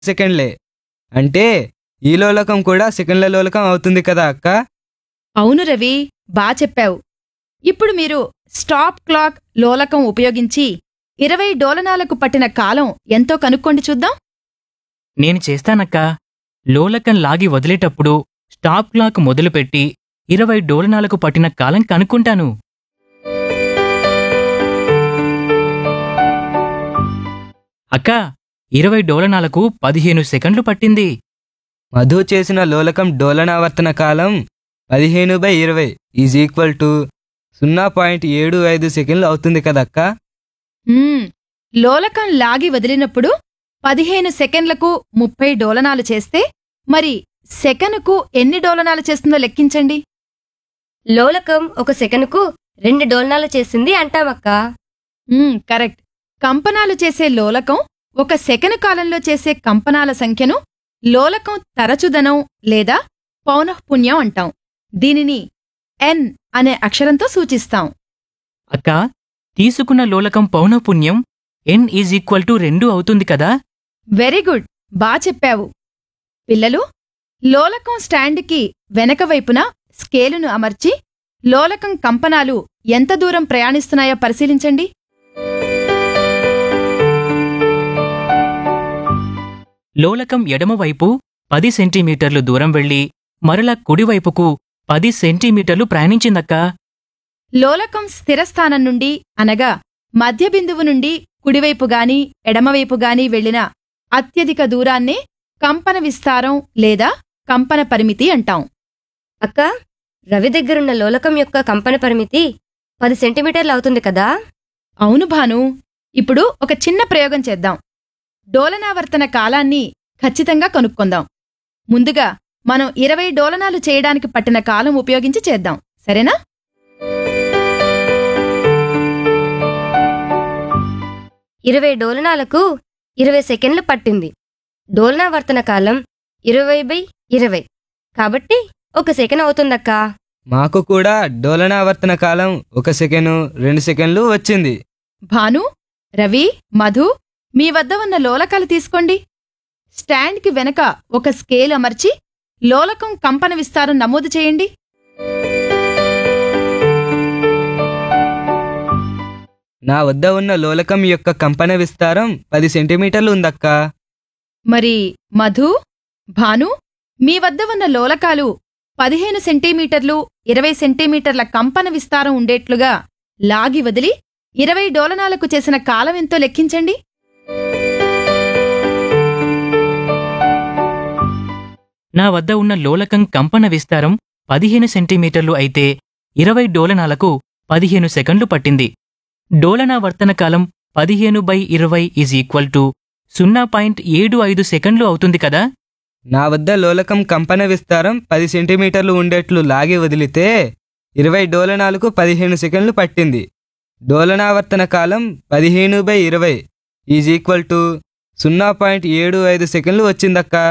సెకండ్లే అంటే ఈ లోలకం కూడా సెకండ్ల లోలకం అవుతుంది కదా అక్క అవును రవి బా చెప్పావు ఇప్పుడు మీరు స్టాప్ క్లాక్ లోలకం ఉపయోగించి ఇరవై డోలనాలకు పట్టిన కాలం ఎంతో కనుక్కోండి చూద్దాం నేను చేస్తానక్కా లోలకం లాగి వదిలేటప్పుడు స్టాప్ క్లాక్ మొదలుపెట్టి ఇరవై డోలనాలకు పట్టిన కాలం కనుక్కుంటాను అక్కా ఇరవై డోలనాలకు పదిహేను సెకండ్లు పట్టింది మధు చేసిన లోలకం డోలనావర్తన కాలం పదిహేను బై ఇరవై ఈజ్ ఈక్వల్ టు సున్నా పాయింట్ ఏడు ఐదు సెకండ్లు అవుతుంది కదక్క మ్మ్, లోలకం లాగి వదిలినప్పుడు పదిహేను సెకండ్లకు ముప్పై డోలనాలు చేస్తే మరి సెకనుకు ఎన్ని డోలనాలు చేస్తుందో లెక్కించండి లోలకం ఒక సెకనుకు రెండు డోలనాలు చేసింది అంటామక్కా మ్మ్, కరెక్ట్ కంపనాలు చేసే లోలకం ఒక సెకను కాలంలో చేసే కంపనాల సంఖ్యను లోలకం తరచుదనం లేదా పౌనఃపున్యం అంటాం దీనిని ఎన్ అనే అక్షరంతో సూచిస్తాం అక్కా తీసుకున్న లోలకం పౌనఃపున్యం ఎన్ ఈజ్ ఈక్వల్ టు రెండు అవుతుంది కదా వెరీ గుడ్ బా చెప్పావు పిల్లలు లోలకం స్టాండ్కి వెనక వైపున స్కేలును అమర్చి లోలకం కంపనాలు ఎంత దూరం ప్రయాణిస్తున్నాయో పరిశీలించండి లోలకం ఎడమవైపు పది సెంటీమీటర్లు దూరం వెళ్లి మరలా కుడివైపుకు పది సెంటీమీటర్లు ప్రయాణించిందక్కా లోలకం స్థిరస్థానం నుండి అనగా మధ్య బిందువు నుండి కుడివైపు గాని ఎడమవైపు గాని వెళ్లిన అత్యధిక దూరాన్నే కంపన విస్తారం లేదా కంపన పరిమితి అంటాం అక్క రవి దగ్గరున్న లోలకం యొక్క కంపన పరిమితి పది సెంటీమీటర్లు అవుతుంది కదా అవును భాను ఇప్పుడు ఒక చిన్న ప్రయోగం చేద్దాం డోలనావర్తన కాలాన్ని ఖచ్చితంగా కనుక్కుందాం ముందుగా మనం ఇరవై డోలనాలు చేయడానికి పట్టిన కాలం ఉపయోగించి చేద్దాం సరేనా ఇరవై డోలనాలకు ఇరవై సెకండ్లు పట్టింది డోలనావర్తన కాలం ఇరవై బై ఇరవై కాబట్టి ఒక సెకండ్ అవుతుందక్కా మాకు కూడా డోలనావర్తన కాలం ఒక సెకెను రెండు సెకండ్లు వచ్చింది భాను రవి మధు మీ వద్ద ఉన్న లోలకాలు తీసుకోండి స్టాండ్కి వెనక ఒక స్కేల్ అమర్చి లోలకం కంపన విస్తారం నమోదు చేయండి నా వద్ద ఉన్న లోలకం యొక్క కంపన విస్తారం పది సెంటీమీటర్లు ఉందక్కా మరి మధు భాను మీ వద్ద ఉన్న లోలకాలు పదిహేను సెంటీమీటర్లు ఇరవై సెంటీమీటర్ల కంపన విస్తారం ఉండేట్లుగా లాగి వదిలి ఇరవై డోలనాలకు చేసిన కాలం ఎంతో లెక్కించండి నా వద్ద ఉన్న లోలకం కంపన విస్తారం పదిహేను సెంటీమీటర్లు అయితే ఇరవై డోలనాలకు పదిహేను సెకండ్లు పట్టింది డోలనా వర్తన కాలం పదిహేను బై ఇరవై ఈజ్ ఈక్వల్ టు సున్నా పాయింట్ ఏడు ఐదు సెకండ్లు అవుతుంది కదా నా వద్ద లోలకం కంపన విస్తారం పది సెంటీమీటర్లు ఉండేట్లు లాగి వదిలితే ఇరవై డోలనాలకు పదిహేను సెకండ్లు పట్టింది డోలనావర్తన కాలం పదిహేను బై ఇరవై ఈజ్ ఈక్వల్ టు సున్నా పాయింట్ ఏడు ఐదు సెకండ్లు వచ్చిందక్కా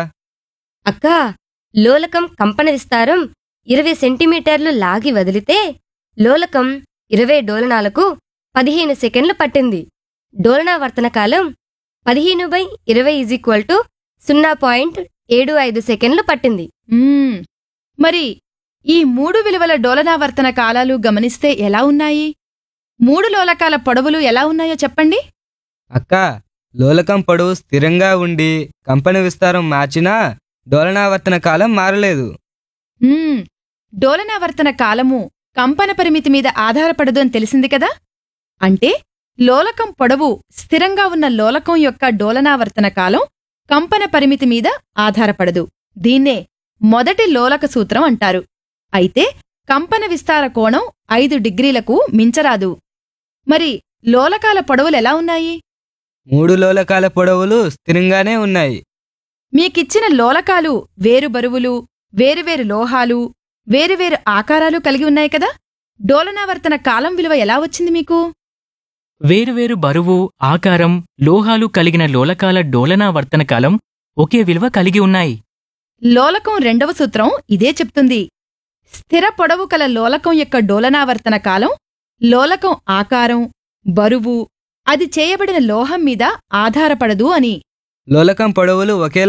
అక్కా లోలకం కంపన విస్తారం ఇరవై సెంటీమీటర్లు లాగి వదిలితే లోలకం ఇరవై డోలనాలకు పదిహేను సెకండ్లు పట్టింది డోలనావర్తన కాలం పదిహేను బై ఇరవై ఈజ్ ఈక్వల్ టు సున్నా పాయింట్ ఏడు ఐదు సెకండ్లు పట్టింది మ్మ్. మరి ఈ మూడు విలువల డోలనావర్తన కాలాలు గమనిస్తే ఎలా ఉన్నాయి మూడు లోలకాల పొడవులు ఎలా ఉన్నాయో చెప్పండి అక్క లోలకం పొడవు స్థిరంగా ఉండి కంపన విస్తారం మార్చినా డోలనావర్తన కాలం మారలేదు మ్మ్. డోలనావర్తన కాలము కంపన పరిమితి మీద ఆధారపడదు అని తెలిసింది కదా అంటే లోలకం పొడవు స్థిరంగా ఉన్న లోలకం యొక్క డోలనావర్తన కాలం కంపన పరిమితి మీద ఆధారపడదు దీన్నే మొదటి లోలక సూత్రం అంటారు అయితే కంపన విస్తార కోణం ఐదు డిగ్రీలకు మించరాదు మరి లోలకాల పొడవులు ఎలా ఉన్నాయి మూడు లోలకాల పొడవులు స్థిరంగానే ఉన్నాయి మీకిచ్చిన లోలకాలు వేరు బరువులు వేరువేరు లోహాలు వేరువేరు ఆకారాలు కలిగి ఉన్నాయి కదా డోలనావర్తన కాలం విలువ ఎలా వచ్చింది మీకు వేరువేరు బరువు ఆకారం లోహాలు కలిగిన లోలకాల డోలనా వర్తన కాలం ఒకే విలువ కలిగి ఉన్నాయి లోలకం రెండవ సూత్రం ఇదే చెప్తుంది స్థిర పొడవు కల లోలకం యొక్క డోలనావర్తన కాలం లోలకం ఆకారం బరువు అది చేయబడిన లోహం మీద ఆధారపడదు అని లోలకం పొడవులు ఒకే